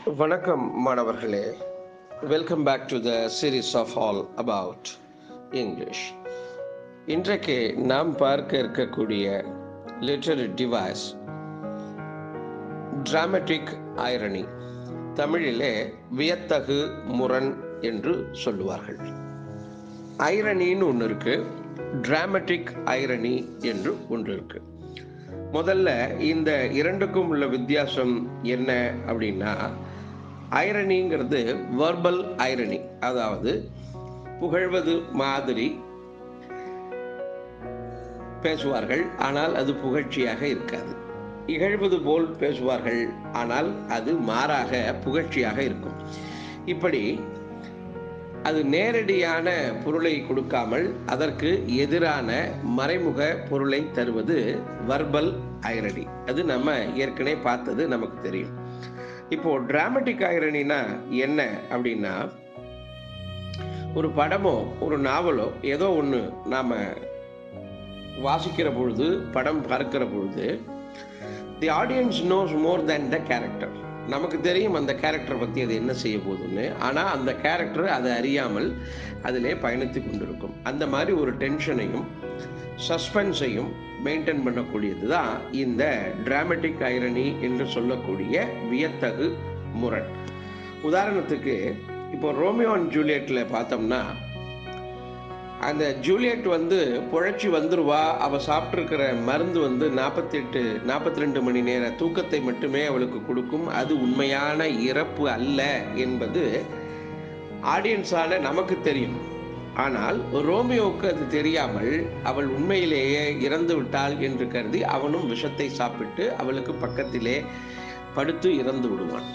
வணக்கம் மாணவர்களே welcome back to the series of all about English இன்றைக்கு நாம் பார்க்க இருக்கக்கூடிய லிட்டரரி டிவைஸ் டிராமட்டிக் ஐரணி தமிழிலே வியத்தகு முரண் என்று சொல்லுவார்கள் ஐரணின்னு ஒன்று இருக்கு டிராமட்டிக் ஐரணி என்று ஒன்று இருக்கு முதல்ல இந்த இரண்டுக்கும் உள்ள வித்தியாசம் என்ன அப்படின்னா ஐரணிங்கிறது வர்பல் ஐரணி அதாவது புகழ்வது மாதிரி பேசுவார்கள் ஆனால் அது புகழ்ச்சியாக இருக்காது இகழ்வது போல் பேசுவார்கள் ஆனால் அது மாறாக புகழ்ச்சியாக இருக்கும் இப்படி அது நேரடியான பொருளை கொடுக்காமல் அதற்கு எதிரான மறைமுக பொருளை தருவது வர்பல் ஐரணி அது நம்ம ஏற்கனவே பார்த்தது நமக்கு தெரியும் இப்போ டிராமட்டிக் ஐரணினா என்ன அப்படின்னா ஒரு படமோ ஒரு நாவலோ ஏதோ ஒன்று நாம் வாசிக்கிற பொழுது படம் பார்க்கிற பொழுது the audience knows more than the character நமக்கு தெரியும் அந்த கேரக்டர் பற்றி அது என்ன செய்ய போகுதுன்னு ஆனால் அந்த கேரக்டர் அதை அறியாமல் அதிலே பயணித்து கொண்டிருக்கும் அந்த மாதிரி ஒரு டென்ஷனையும் சஸ்பென்ஸையும் மெயின்டைன் பண்ணக்கூடியது தான் இந்த டிராமட்டிக் ஐரணி என்று சொல்லக்கூடிய வியத்தகு முரண் உதாரணத்துக்கு இப்போ ரோமியோ அண்ட் ஜூலியட்டில் பார்த்தோம்னா அந்த ஜூலியட் வந்து புழைச்சி வந்துருவா அவள் சாப்பிட்ருக்கிற மருந்து வந்து நாற்பத்தெட்டு நாற்பத்தி ரெண்டு மணி நேர தூக்கத்தை மட்டுமே அவளுக்கு கொடுக்கும் அது உண்மையான இறப்பு அல்ல என்பது ஆடியன்ஸான நமக்கு தெரியும் ஆனால் ரோமியோவுக்கு அது தெரியாமல் அவள் உண்மையிலேயே இறந்து விட்டாள் என்று கருதி அவனும் விஷத்தை சாப்பிட்டு அவளுக்கு பக்கத்திலே படுத்து இறந்து விடுவான்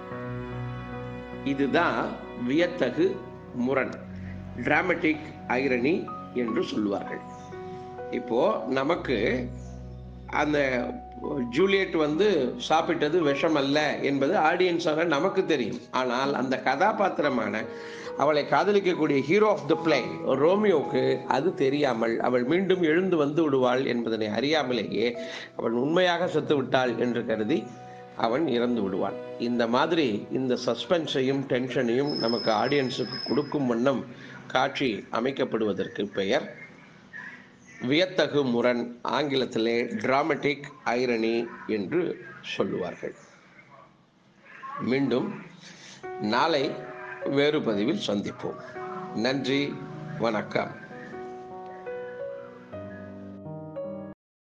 இதுதான் வியத்தகு முரண் டிராமட்டிக் ஐரணி என்று சொல்லுவார்கள் இப்போ நமக்கு அந்த ஜூலியட் வந்து சாப்பிட்டது விஷம் அல்ல என்பது ஆடியன்ஸான நமக்கு தெரியும் ஆனால் அந்த கதாபாத்திரமான அவளை காதலிக்கக்கூடிய ஹீரோ ஆஃப் த பிளே ரோமியோவுக்கு அது தெரியாமல் அவள் மீண்டும் எழுந்து வந்து விடுவாள் என்பதனை அறியாமலேயே அவள் உண்மையாக செத்து விட்டாள் என்று கருதி அவன் இறந்து விடுவான் இந்த மாதிரி இந்த சஸ்பென்ஸையும் டென்ஷனையும் நமக்கு ஆடியன்ஸுக்கு கொடுக்கும் வண்ணம் காட்சி அமைக்கப்படுவதற்கு பெயர் வியத்தகு முரண் ஆங்கிலத்திலே டிராமட்டிக் ஐரணி என்று சொல்லுவார்கள் மீண்டும் நாளை வேறு பதிவில் சந்திப்போம் நன்றி வணக்கம்